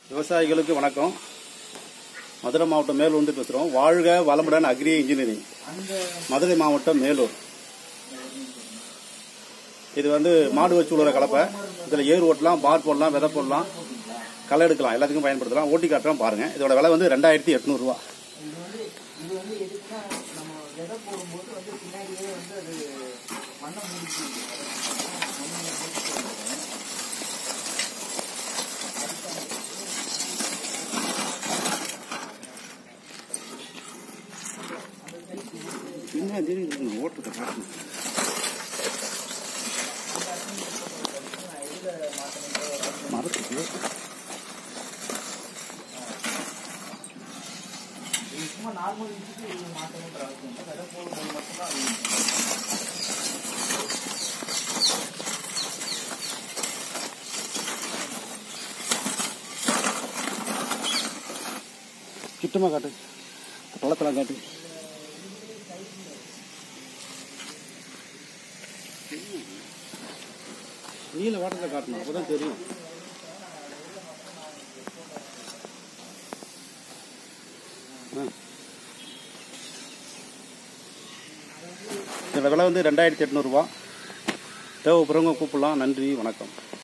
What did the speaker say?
விவசாயிகளுக்கு வணக்கம் மதுரை மாவட்டம் மேலூர்ந்து பேசுகிறோம் வாழ்க வளமுடன் அக்ரி இன்ஜினியரிங் மதுரை மாவட்டம் மேலூர் இது வந்து மாடு வச்சு உள்ள கலப்பை இதில் ஏர் ஓட்டலாம் பார் போடலாம் விதை போடலாம் களை எடுக்கலாம் எல்லாத்துக்கும் பயன்படுத்தலாம் ஓட்டி காட்டுறோம் பாருங்க இதோட விலை வந்து ரெண்டாயிரத்தி எட்நூறுரூவா இது வந்து இது வந்து எதுக்குன்னா நம்ம விதை போடும்போது வந்து பின்னாடியே வந்து அது மண்ணை முடிச்சு என்ன தெரியுது ஓட்டுறத காட்டணும் மரத்துக்கு இது சும்மா நார்மல் இன்ச்சுக்கு இது மாற்றணுன்ற அவசியம் இல்லை விதை போடும்போது மட்டும்தான் அது use பண்ணணும். கிட்டமாக காட்டு பழத்தெல்லாம் காட்டு நீல வாட்டத்தை காட்டணும் அப்பதான் தெரியும் ஆ. இதோட விலை வந்து ரெண்டாயிரத்தி எட்நூறுபா தேவைப்படுறவங்க கூப்பிடலாம் நன்றி வணக்கம்